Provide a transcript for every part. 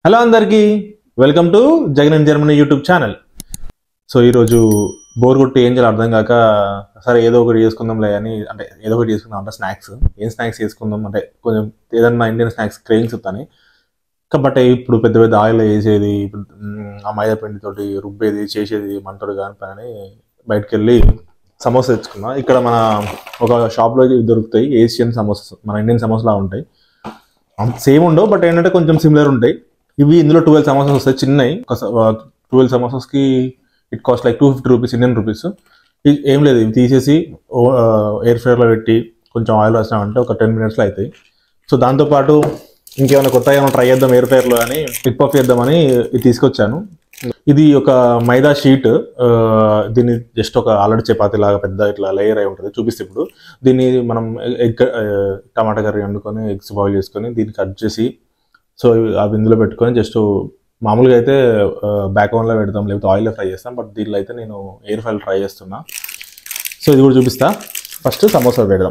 Hello అందరికీ welcome to Jagan in Germany YouTube channel so ఈరోజు bore కొట్టి ఏం చేయాలో అర్థం కాక సరే ఏదో ఒకటి చేసుకుందాంలే అని అంటే ఏదో ఒకటి చేసుకుందాం అంటే స్నాక్స్ ఏం స్నాక్స్ చేసుకుందాం అంటే కొంచెం ఏదన్నా ఇండియన్ స్నాక్స్ క్రేవింగ్స్ వస్తాయి కాబట్టి ఇప్పుడు పెద్ద పెద్ద ఆయిల్ వేసేది ఇప్పుడు మ్, ఆ మైదా పిండితోటి రుబ్బేది చేసేది మనతోటి కాని పని అని బయటకు వెళ్ళి సమోసా తెచ్చుకున్నా ఇక్కడ మన ఒక షాప్లో దొరుకుతాయి ఏషియన్ సమోసాస్ మన ఇండియన్ సమోసాలా ఉంటాయి సేమ్ ఉండవు బట్ ఏంటంటే కొంచెం సిమిలర్ ఉంటాయి ఇవి ఇందులో ట్వెల్వ్ సమోసాస్ వస్తాయి చిన్నవి ట్వెల్వ్ సమోసాస్కి it cost like two fifty rupees Indian rupees ఏం లేదు ఇవి తీసేసి ఎయిర్ ఫ్రైర్లో పెట్టి కొంచెం ఆయిల్ రాసినామంటే ఒక టెన్ మినిట్స్లో అవుతాయి సో దాంతోపాటు ఇంకేమైనా కొత్తగా ఏమైనా ట్రై చేద్దాం ఎయిర్ ఫ్రైర్లో అని టిప్ ఆఫ్ చేద్దామని ఇది తీసుకొచ్చాను ఇది ఒక మైదా షీట్ దీన్ని జస్ట్ ఒక ఆల్రెడీ చపాతీ లాగా పెద్ద ఇట్లా లేయర్ అయి ఉంటుంది చూపిస్తే ఇప్పుడు దీన్ని మనం ఎగ్ టమాటా కర్రీ వండుకొని ఎగ్స్ బాయిల్ చేసుకొని దీన్ని కట్ చేసి సో అవి ఇందులో పెట్టుకొని జస్ట్ మామూలుగా అయితే బ్యాక్ ఓన్లో పెడతాం లేకపోతే ఆయిల్లో ఫ్రై చేస్తాం బట్ దీనిలో అయితే నేను ఎయిర్ ఫ్రైల్ ట్రై చేస్తున్నా సో ఇది కూడా చూపిస్తా ఫస్ట్ సమోసా పెడదాం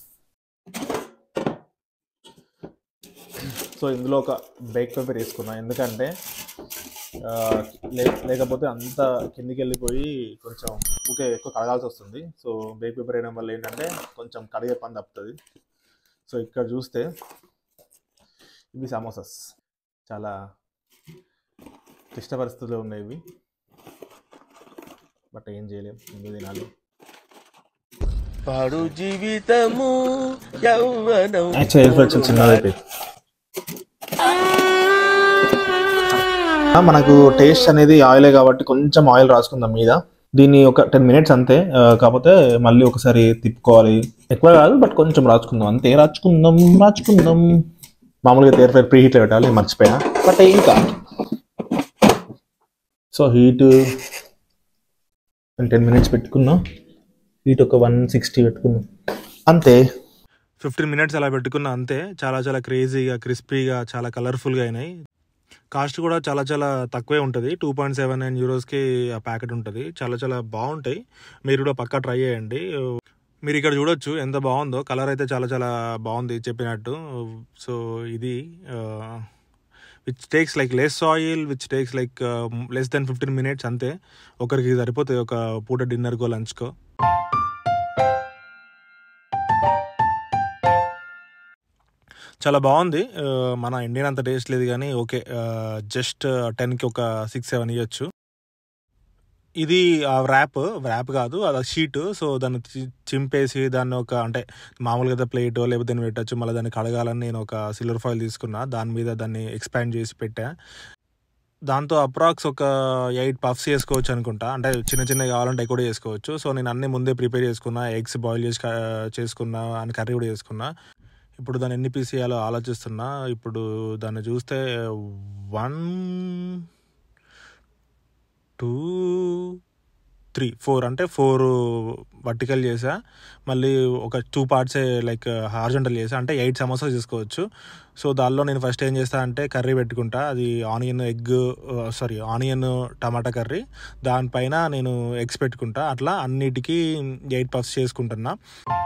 సో ఇందులో ఒక బేక్ పేపర్ వేసుకున్నా ఎందుకంటే ఆ, లే- లేకపోతే అంత కిందికి వెళ్ళిపోయి కొంచెం ఊకే ఎక్కువ కడగాల్సి వస్తుంది సో బేక్ పేపర్ వేయడం వల్ల ఏంటంటే కొంచెం కడిగే పని తప్పుతుంది సో ఇక్కడ చూస్తే ఇవి సమోసాస్ చాలా క్లిష్ట పరిస్థితుల్లో ఉన్నాయి ఇవి బట్ ఏం చేయలేం ఇందులో తినాలి పాడు జీవితము యౌవనం యాక్చువల్ ఎయిర్ ఫ్రైడ్ చిన్నది అయిపోయింది మనకు టేస్ట్ అనేది ఆయిలే కాబట్టి కొంచెం ఆయిల్ రాసుకుందాం మీద దీన్ని ఒక టెన్ మినిట్స్ అంతే ఆ, కాకపోతే మళ్ళీ ఒకసారి తిప్పుకోవాలి ఎక్కువ కాదు బట్ కొంచెం రాచుకుందాం అంతే రాచుకుందాం రాచుకుందాం మామూలుగా ఎయిర్ ఫ్రైర్ ప్రీ హీట్లో పెట్టాలి మర్చిపోయినా బట్ ఏం కాదు సో హీట్ టెన్ మినిట్స్ పెట్టుకున్నాం హీట్ ఒక వన్ సిక్స్టీ పెట్టుకున్నాం అంతే ఫిఫ్టీన్ మినిట్స్ అలా పెట్టుకున్న అంతే చాలా చాలా క్రేజీగా క్రిస్పీగా చాలా కలర్ఫుల్గా అయినాయి కాస్ట్ కూడా చాలా చాలా తక్కువే ఉంటుంది టూ పాయింట్ సెవెన్ నైన్ యూరోస్కి ఆ ప్యాకెట్ ఉంటుంది చాలా చాలా బాగుంటాయి మీరు కూడా పక్కా ట్రై చేయండి మీరు ఇక్కడ చూడొచ్చు ఎంత బాగుందో కలర్ అయితే చాలా చాలా బాగుంది చెప్పినట్టు సో ఇది which takes like less oil which takes like less then fifteen minutes అంతే ఒకరికి సరిపోతుంది ఒక పూట డిన్నర్కో లంచ్కో చాలా బాగుంది ఆ, మన ఇండియన్ అంత టేస్ట్ లేదు కానీ ఓకే జస్ట్ టెన్కి ఒక సిక్స్ సెవెన్ ఇవ్వచ్చు ఇది ఆ ర్యాప్ ర్యాప్ కాదు అది షీట్ సో దాన్ని చి- చింపేసి దాన్ని ఒక అంటే మామూలుగా ప్లేట్ లేకపోతే దాన్ని పెట్టచ్చు మళ్ళీ దాన్ని కడగాలని నేను ఒక సిల్వర్ ఫాయిల్ తీసుకున్నా దాని మీద దాన్ని ఎక్స్పాండ్ చేసి పెట్టా దాంతో అప్రాక్స్ ఒక ఎయిట్ పఫ్స్ చేసుకోవచ్చు అనుకుంటా అంటే చిన్న చిన్న కావాలంటే ఎక్కువ కూడా చేసుకోవచ్చు సో నేను అన్ని ముందే ప్రిపేర్ చేసుకున్నా ఎగ్స్ బాయిల్ చేసి క- చేసుకున్నా అని కర్రీ కూడా చేసుకున్నా ఇప్పుడు దాన్ని ఎన్ని పీస్ చేయాలో ఆలోచిస్తున్నా ఇప్పుడు దాన్ని చూస్తే వన్ టూ త్రీ ఫోర్ అంటే ఫోర్ వర్టికల్ చేసా మళ్ళీ ఒక టూ పార్ట్సే లైక్ హార్జెంటల్ చేసా అంటే ఎయిట్ సమోసా చేసుకోవచ్చు సో దానిలో నేను ఫస్ట్ ఏం చేస్తా అంటే కర్రీ పెట్టుకుంటా అది onion egg sorry onion tomato curry దానిపైన నేను ఎగ్స్ పెట్టుకుంటా అట్లా అన్నిటికీ ఎయిట్ పఫ్స్ చేసుకుంటున్నా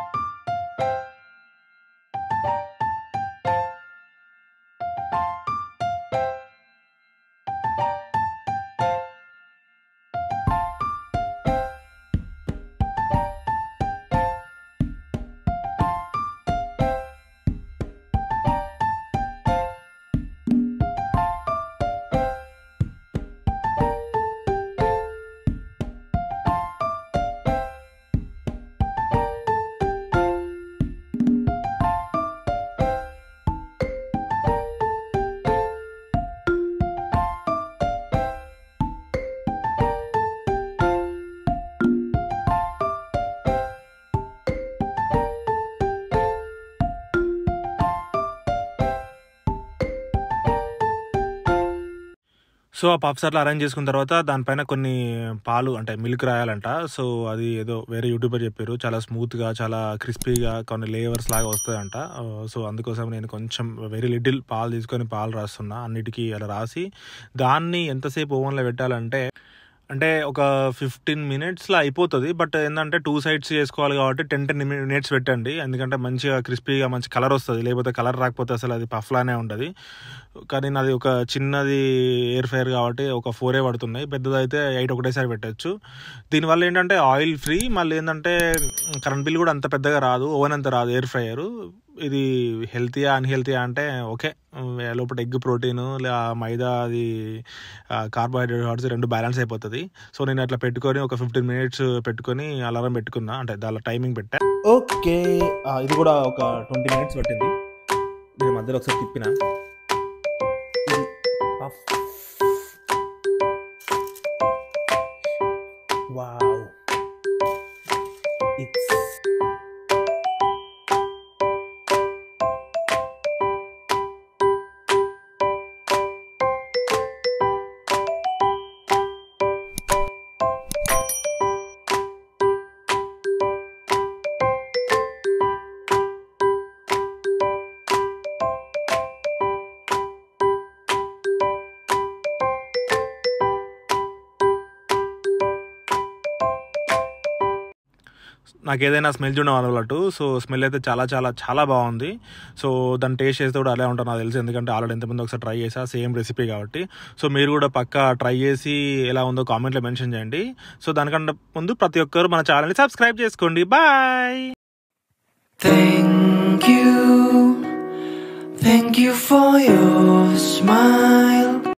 సో ఆ పఫ్స్ అట్లా అరేంజ్ చేసుకున్న తర్వాత దానిపైన కొన్ని పాలు అంటే మిల్క్ రాయాలంట సో అది ఏదో వేరే యూట్యూబర్ చెప్పారు చాలా స్మూత్గా చాలా క్రిస్పీగా కొన్ని లేవర్స్ లాగా వస్తుందంట ఆ, సో అందుకోసం నేను కొంచెం వెరీ లిటిల్ పాలు తీసుకొని పాలు రాస్తున్నా అన్నిటికీ అలా రాసి దాన్ని ఎంతసేపు ఓవెన్లో పెట్టాలంటే అంటే ఒక ఫిఫ్టీన్ మినిట్స్లో అయిపోతుంది బట్ ఏంటంటే టూ సైడ్స్ చేసుకోవాలి కాబట్టి టెన్ టెన్ మినిట్స్ పెట్టండి ఎందుకంటే మంచిగా క్రిస్పీగా మంచి కలర్ వస్తుంది లేకపోతే కలర్ రాకపోతే అసలు అది పఫ్లానే ఉంటుంది కానీ నాది ఒక చిన్నది ఎయిర్ ఫైర్ కాబట్టి ఒక ఫోరే పడుతున్నాయి పెద్దదైతే ఎయిట్ ఒకటేసారి పెట్టచ్చు దీనివల్ల ఏంటంటే ఆయిల్ ఫ్రీ మళ్ళీ ఏంటంటే కరెంట్ బిల్ కూడా అంత పెద్దగా రాదు ఓవెన్ అంత రాదు ఎయిర్ ఫ్రైయర్ ఇది హెల్తీయా అన్హెల్తీయా అంటే ఓకే లోపల ఎగ్ ప్రోటీన్ మైదా అది కార్బోహైడ్రేట్స్ రెండు బ్యాలెన్స్ అయిపోతుంది సో నేను అట్లా పెట్టుకొని ఒక ఫిఫ్టీన్ మినిట్స్ పెట్టుకొని అలారం పెట్టుకున్నా అంటే దాని టైమింగ్ పెట్టా ఓకే ఇది కూడా ఒక ట్వంటీ మినిట్స్ పట్టింది నేను మధ్యలో ఒకసారి తిప్పిన ఇది puff. వావ్ ఇట్స్ నాకు ఏదైనా స్మెల్ చూడడం అలవాటు సో స్మెల్ అయితే చాలా చాలా చాలా బాగుంది సో దాన్ని టేస్ట్ చేస్తే కూడా అలా ఉంటుంది నాకు తెలుసు ఎందుకంటే ఆల్రెడీ ఎంతమంది ఒకసారి ట్రై చేసా సేమ్ రెసిపీ కాబట్టి సో మీరు కూడా పక్కా ట్రై చేసి ఎలా ఉందో కామెంట్లో మెన్షన్ చేయండి సో దానికంటే ముందు ప్రతి ఒక్కరు మన ఛానల్ని సబ్స్క్రైబ్ చేసుకోండి bye Thank you, thank you for your smile.